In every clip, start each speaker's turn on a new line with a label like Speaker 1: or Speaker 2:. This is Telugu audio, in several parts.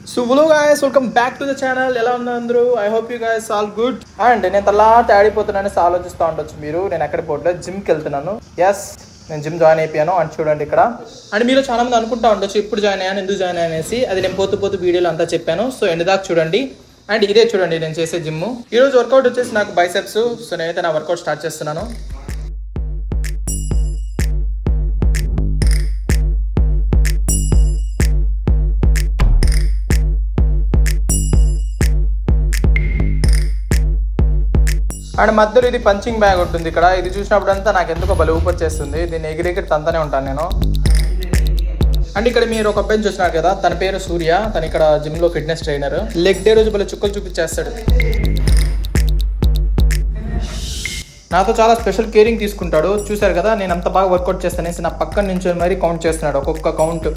Speaker 1: So hello guys welcome back to the channel ఎలా ఉన్నారు అందరూ I hope you guys all good and నేను తర్వాత ఆడిపోతున్నానని ఆలోచిస్తూ ఉండొచ్చు మీరు నేను ఎక్కడ పోవట్లేదు జిమ్కి వెళ్తున్నాను ఎస్ నేను జిమ్ జాయిన్ అయిపోయాను అండ్ చూడండి ఇక్కడ అండ్ మీరు చాలా మంది అనుకుంటా ఉండొచ్చు ఇప్పుడు జాయిన్ అయ్యాను ఎందుకు జాయిన్ అయ్యానేసి అది నేను పోతూ పోతూ వీడియోలో అంతా చెప్పాను సో ఎండ్ దాకా చూడండి అండ్ ఇదే చూడండి నేను చేసే జిమ్ ఈ రోజు వర్కౌట్ వచ్చేసి నాకు బైసెప్స్ సో నేనైతే నా వర్కౌట్ స్టార్ట్ చేస్తున్నాను అండ్ మధ్యలో ఇది పంచింగ్ బ్యాగ్ ఉంటుంది ఇక్కడ ఇది చూసినప్పుడంతా నాకు ఎందుకో బలి ఊపర్ చేస్తుంది దీన్ని ఎగిరెగిరి తంతానే ఉంటాను నేను అండ్ ఇక్కడ మీరు ఒక అబ్బాయిని చూసినారు కదా తన పేరు సూర్య తను ఇక్కడ జిమ్ లో ఫిట్నెస్ ట్రైనర్ లెగ్ డే రోజు భలే చుక్కలు చూపించేస్తాడు నాతో చాలా స్పెషల్ కేరింగ్ తీసుకుంటాడు చూశారు కదా నేను అంత బాగా వర్కౌట్ చేస్తానేసి నా పక్కన నుంచి మరీ కౌంట్ చేస్తున్నాడు ఒక్కొక్క కౌంట్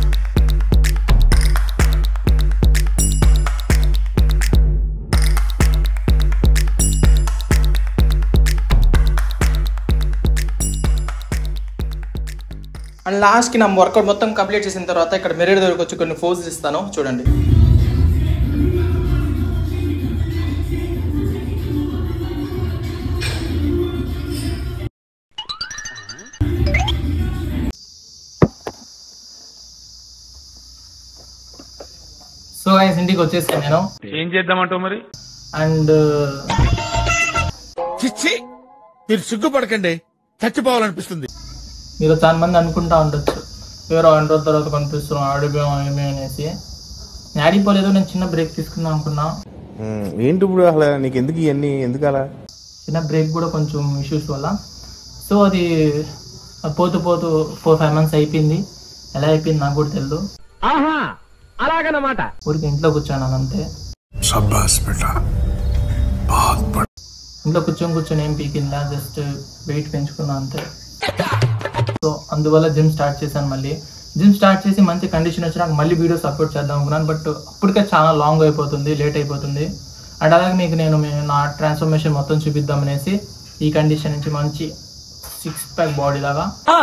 Speaker 1: అండ్ లాస్ట్కి నా వర్కౌట్ మొత్తం కంప్లీట్ చేసిన తర్వాత ఇక్కడ మిర్రర్ దగ్గరకు వచ్చి కొన్ని ఫోజెస్ ఇస్తాను చూడండి సో గైస్ ఇంటికి వచ్చేసాను నేను
Speaker 2: ఏం చేద్దామంటావు మరి
Speaker 1: అండ్
Speaker 3: చిచ్చి మీరు సిగ్గుపడకండి చచ్చిపోవాలనిపిస్తుంది
Speaker 1: మీరు చాలా మంది అనుకుంటా ఉండొచ్చు ఎవరో రెండు రోజుల తర్వాత కనిపిస్తున్నాం ఆడిపోయాం ఏమి అనేసి నేను ఆడిపోలేదు నేను చిన్న బ్రేక్ తీసుకుందాం అనుకున్నా
Speaker 4: ఏంటి ఇప్పుడు అసలు నీకు ఎందుకు ఇవన్నీ ఎందుకు అలా
Speaker 1: చిన్న బ్రేక్ కూడా కొంచెం ఇష్యూస్ వల్ల సో అది పోతూ పోతూ ఫోర్ ఫైవ్ మంత్స్ అయిపోయింది ఎలా అయిపోయింది నాకు కూడా తెలియదు
Speaker 2: ఆహా అలాగనమాట
Speaker 1: ఊరికి ఇంట్లో కూర్చోన్నాను అంతే ఇంట్లో కూర్చొని కూర్చొని ఏం పీకిందా జస్ట్ వెయిట్ పెంచుకున్నా అంతే సో అందువల్ల జిమ్ స్టార్ట్ చేశాను మళ్ళీ జిమ్ స్టార్ట్ చేసి మంచి కండిషన్ వచ్చినాక మళ్ళీ వీడియోస్ అప్లోడ్ చేద్దాం అనుకున్నాను బట్ అప్పటికే చాలా లాంగ్ అయిపోతుంది లేట్ అయిపోతుంది అండ్ అలాగే మీకు నేను మీ- నా ట్రాన్స్ఫర్మేషన్ మొత్తం చూపిద్దాం అనేసి ఈ కండిషన్ నుంచి మంచి సిక్స్ ప్యాక్ బాడీ లాగా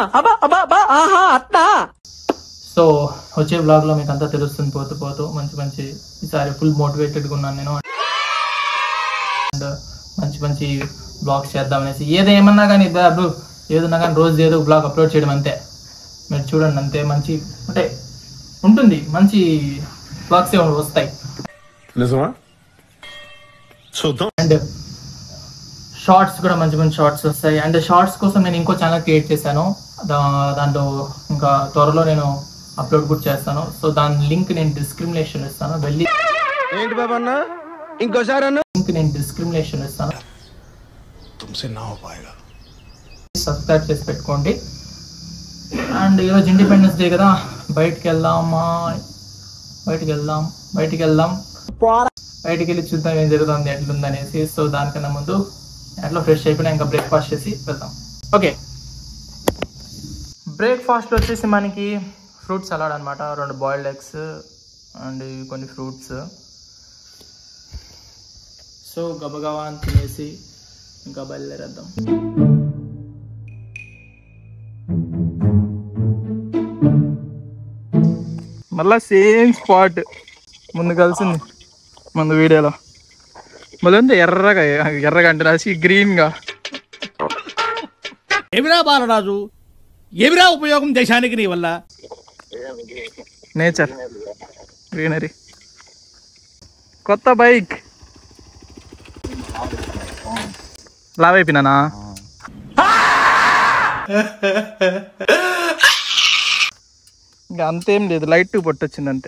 Speaker 1: సో వచ్చే బ్లాగ్ లో మీకు అంతా తెలుస్తుంది పోతూ పోతూ మంచి మంచి ఈసారి ఫుల్ మోటివేటెడ్గా ఉన్నాను నేను అండ్ మంచి మంచి బ్లాగ్స్ చేద్దాం అనేసి ఏదేమన్నా కానీ బాబు ఏదన్నా కానీ రోజు ఏదో బ్లాగ్ అప్లోడ్ చేయడం అంతే మీరు చూడండి అంతే మంచి అంటే ఉంటుంది మంచి బ్లాగ్స్ వస్తాయి
Speaker 4: నిజమా చూద్దాం
Speaker 1: అండ్ షార్ట్స్ కూడా మంచి మంచి షార్ట్స్ వస్తాయి అండ్ షార్ట్స్ కోసం నేను ఇంకో ఛానల్ క్రియేట్ చేశాను దా- దాంట్లో ఇంకా త్వరలో నేను అప్లోడ్ కూడా చేస్తాను సో దాని లింక్ నేను డిస్క్రిమినేషన్ ఇస్తాను వెళ్ళి
Speaker 3: ఏంటి బాబా అన్న ఇంకోసారి అన్న
Speaker 1: లింక్ నేను డిస్క్రిమినేషన్ ఇస్తాను సబ్స్క్రైబ్ చేసి పెట్టుకోండి అండ్ ఈరోజు ఇండిపెండెన్స్ డే కదా బయటికి వెళ్దామా బయటికి వెళ్దాం బయటికి వెళ్దాం బయటికి వెళ్ళి చూద్దాం ఏం జరుగుతుంది ఎట్లుంది అనేసి సో దానికన్నా ముందు ఎట్లా ఫ్రెష్ అయిపోయినా ఇంకా బ్రేక్ఫాస్ట్ చేసి వెళ్దాం ఓకే బ్రేక్ఫాస్ట్ వచ్చేసి మనకి ఫ్రూట్ సలాడ్ అనమాట రెండు బాయిల్డ్ ఎగ్స్ అండ్ ఇవి కొన్ని ఫ్రూట్స్ సో గబగబా అని తినేసి ఇంకా బయలుదేరేద్దాం మళ్ళా సేమ్ స్పాట్ ముందు కలిసింది ముందు వీడియోలో మళ్ళీ ఉంది ఎర్రగా ఎర్రగా అంటే రాసి గ్రీన్గా
Speaker 3: ఏమిరా బాలరాజు ఏమిరా ఉపయోగం దేశానికి నీ వల్ల
Speaker 1: నేచర్ గ్రీనరీ కొత్త బైక్ లావ్ అయిపోయినానా ఇంకా అంతేం లేదు లైట్ పొట్టొచ్చింది అంతే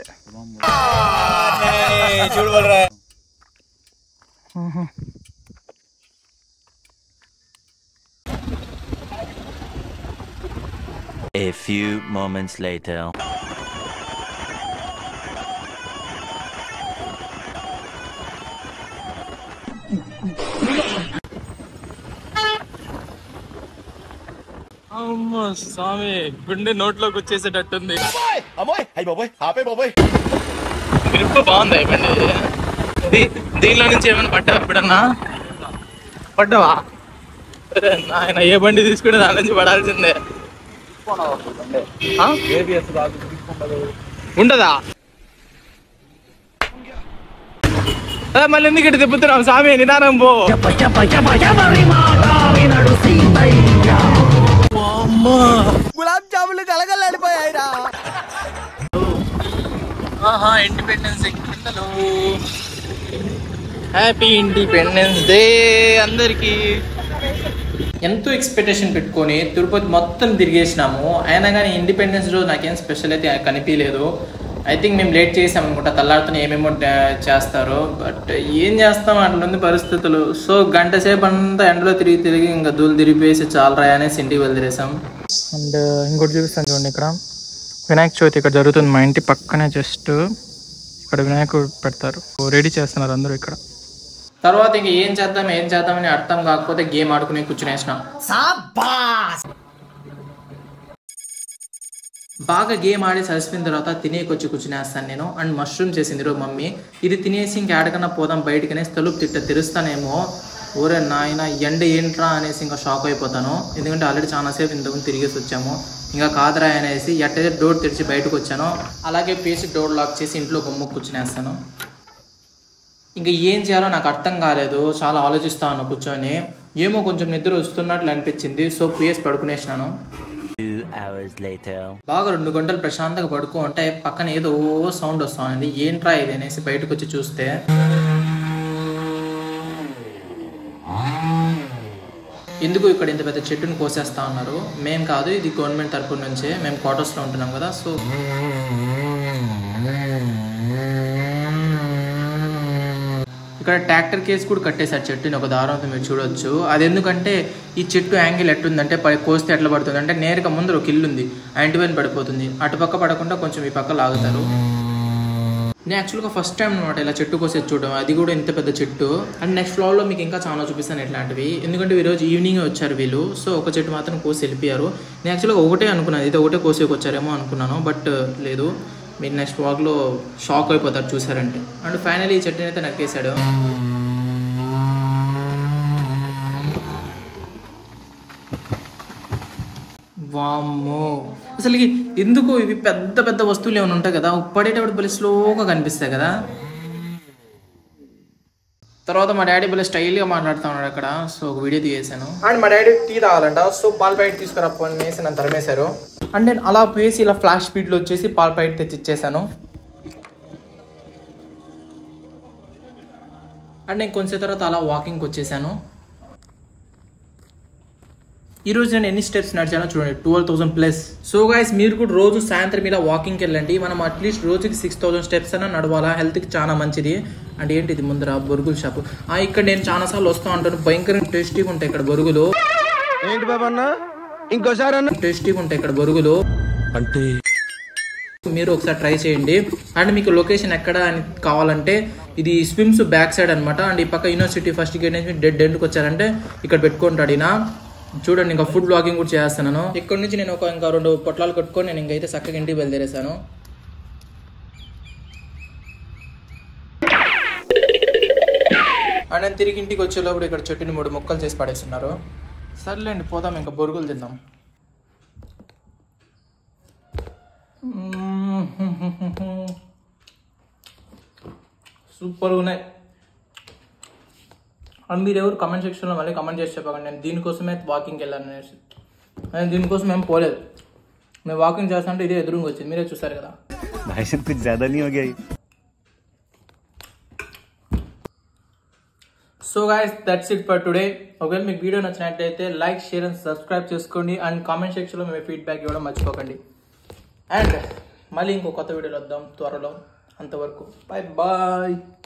Speaker 5: A few moments later.
Speaker 1: అమ్మో స్వామి గుండె నోట్లోకి వచ్చేసేటట్టుంది గ్రిప్ బాగుంది బండి దీ- దీనిలో నుంచి ఏమైనా పడ్డావా ఎప్పుడన్నా పడ్డావా ఆయన ఏ బండి తీసుకుంటే దాని నుంచి పడాల్సిందే ఆ? ఉండదా మళ్ళీ ఎందుకు ఇటు తిప్పుతున్నావు స్వామి నిదానం పో గులాబ్ జాములు కలగలాడిపోయాయిరా ఆహా ఇండిపెండెన్స్ పిల్లలు హ్యాపీ ఇండిపెండెన్స్ డే అందరికి ఎంతో ఎక్స్పెక్టేషన్ పెట్టుకొని తిరుపతి మొత్తం తిరిగేసినాము అయినా కానీ ఇండిపెండెన్స్ రోజు నాకేం స్పెషల్ అయితే కనిపించలేదు ఐ థింక్ మేము లేట్ చేసాం అనుకుంటా తెల్లారితో ఏమేమో డా- చేస్తారు బట్ ఏం చేస్తాం అట్లుంది పరిస్థితులు సో గంట సేపు అంతా ఎండలో తిరిగి తిరిగి ఇంకా దూలు తిరిగిపోయేసి చాలా అనేసి ఇంటికి వదిలేసాం అండ్ ఇంకోటి చూపిస్తాను చూడండి ఇక్కడ వినాయక చవితి ఇక్కడ జరుగుతుంది మా ఇంటి పక్కనే జస్ట్ ఇక్కడ వినాయకుడు పెడతారు రెడీ చేస్తున్నారు అందరూ ఇక్కడ తర్వాత ఇంక ఏం చేద్దాం ఏం చేద్దామని అర్థం కాకపోతే గేమ్ ఆడుకుని కూర్చునేసినాం బాగా గేమ్ ఆడేసి అలసిపోయిన తర్వాత తినేకొచ్చి కూర్చునేస్తాను నేను అండ్ మష్రూమ్ చేసింది రోజు మమ్మీ ఇది తినేసి ఇంక ఆడకన్నా పోదాం బయటకనే తలుపు తిట్ట తెరుస్తానేమో ఊరే నాయన ఎండ ఏంట్రా అనేసి ఇంకా షాక్ అయిపోతాను ఎందుకంటే ఆల్రెడీ చాలాసేపు ఇంతకు తిరిగేసి వచ్చాము ఇంకా కాదరా అనేసి ఎట్టయితే డోర్ తెరిచి బయటకు వచ్చాను అలాగే పేసి డోర్ లాక్ చేసి ఇంట్లో గుమ్మ కూర్చునేస్తాను ఇంకా ఏం చేయాలో నాకు అర్థం కాలేదు చాలా ఆలోచిస్తా ఉన్నా కూర్చొని ఏమో కొంచెం నిద్ర వస్తున్నట్లు అనిపించింది సో పిఎస్ పడుకునేసినాను
Speaker 5: Two hours later.
Speaker 1: బాగా రెండు గంటలు ప్రశాంతంగా పడుకో అంటే పక్కన ఏదో సౌండ్ వస్తుంది ఏంట్రా ఇది అనేసి బయటకు వచ్చి చూస్తే ఎందుకు ఇక్కడ ఇంత పెద్ద చెట్టుని కోసేస్తా ఉన్నారు మేం కాదు ఇది గవర్నమెంట్ తరపు నుంచే మేము క్వార్టర్స్లో ఉంటున్నాం కదా సో ఇక్కడ ట్రాక్టర్ కేసు కూడా కట్టేశారు చెట్టుని ఒక దారంతో మీరు చూడొచ్చు అది ఎందుకంటే ఈ చెట్టు యాంగిల్ ఎట్లుందంటే పై కోస్తే ఎట్లా పడుతుంది అంటే నేరుగా ముందర ఒక ఇల్లు ఉంది ఆ ఇంటి పైన పడిపోతుంది అటుపక్క పడకుండా కొంచెం ఈ పక్క లాగుతారు నేను యాక్చువల్గా ఫస్ట్ టైం అనమాట ఇలా చెట్టు కోసేది చూడడం అది కూడా ఇంత పెద్ద చెట్టు అండ్ నెక్స్ట్ ఫ్లోర్లో మీకు ఇంకా చాలా చూపిస్తాను ఇట్లాంటివి ఎందుకంటే ఈరోజు ఈవినింగ్ వచ్చారు వీళ్ళు సో ఒక చెట్టు మాత్రం కోసి వెళ్ళిపోయారు నేను యాక్చువల్గా ఒకటే అనుకున్నాను ఇది ఒకటే కోసేకి వచ్చారేమో అనుకున్నాను బట్ లేదు మీరు నెక్స్ట్ వాక్లో షాక్ అయిపోతారు చూసారంటే అండ్ ఫైనల్ ఈ చెట్టుని అయితే నరికేశాడు వామ్మో అసలు ఈ- ఎందుకు ఇవి పెద్ద పెద్ద వస్తువులు ఏమైనా ఉంటాయి కదా పడేటప్పుడు భలే స్లోగా కనిపిస్తాయి కదా తర్వాత మా డాడీ భలే స్టైల్గా మాట్లాడుతూ ఉన్నాడు అక్కడ సో ఒక వీడియో తీసేశాను అండ్ మా డాడీ టీ తాగాలంట సో పాల ప్యాకెట్ తీసుకురా అనేసి నన్ను తరిమేశారు అండ్ నేను అలా పోయేసి ఇలా ఫ్లాష్ స్పీడ్లో వచ్చేసి పాల ప్యాకెట్ తెచ్చి ఇచ్చేసాను అండ్ నేను కొంచెం తర్వాత అలా వాకింగ్కి వచ్చేసాను ఈ రోజు నేను ఎన్ని స్టెప్స్ నడిచానో చూడండి twelve thousand plus so guys మీరు కూడా రోజు సాయంత్రం ఇలా వాకింగ్కి వెళ్ళండి మనం అట్లీస్ట్ రోజుకి సిక్స్ థౌసండ్ స్టెప్స్ అయినా నడవాలా హెల్త్కి చాలా మంచిది అండ్ ఏంటి ఇది ముందర బొరుగుల షాపు ఆ ఇక్కడ నేను చాలా సార్లు వస్తూ ఉంటాను భయంకరంగా టేస్టీగా ఉంటాయి ఇక్కడ బొరుగులు
Speaker 2: ఏంటి బాబా అన్న ఇంకోసారి అన్న
Speaker 1: టేస్టీగా ఉంటాయి ఇక్కడ బొరుగులు
Speaker 2: అంటే
Speaker 1: మీరు ఒకసారి ట్రై చేయండి అండ్ మీకు లొకేషన్ ఎక్కడ అని కావాలంటే ఇది స్విమ్స్ బ్యాక్ సైడ్ అనమాట అండ్ ఈ పక్క యూనివర్సిటీ ఫస్ట్ గేట్ నుంచి డెడ్ ఎండ్కి వచ్చారంటే ఇక్కడ పెట్టుకుంటాడు ఈయన చూడండి ఇంకా ఫుడ్ బ్లాగింగ్ కూడా చేస్తున్నాను ఇక్కడ నుంచి నేను ఒక ఇంకా రెండు పొట్లాలు కట్టుకొని నేను ఇంకైతే చక్కగా ఇంటికి బయలుదేరేసాను అండ్ నేను తిరిగి ఇంటికి వచ్చేలోపు ఇక్కడ చెట్టుని మూడు ముక్కలు చేసి పడేస్తున్నారు సర్లేండి పోదాం ఇంకా బొరుగులు తిందాం సూపర్ ఉన్నాయి అండ్ మీరు ఎవరు కమెంట్ సెక్షన్లో మళ్ళీ కమెంట్ చేసి చెప్పకండి నేను దీనికోసమే వాకింగ్కి వెళ్ళాను అనేసి నేను దీనికోసం ఏం పోలేదు మేము వాకింగ్ చేస్తుంటే ఇదే ఎదురుగా వచ్చింది మీరే చూసారు కదా
Speaker 4: भाई साहब कुछ ज्यादा नहीं हो गया ये?
Speaker 1: So guys that's it for today ఒకవేళ మీకు వీడియో నచ్చినట్లయితే లైక్ షేర్ అండ్ సబ్స్క్రైబ్ చేసుకోండి అండ్ కామెంట్ సెక్షన్లో మీ ఫీడ్బ్యాక్ ఇవ్వడం మర్చిపోకండి అండ్ మళ్ళీ ఇంకో కొత్త వీడియోలో వద్దాం త్వరలో అంతవరకు బాయ్ బాయ్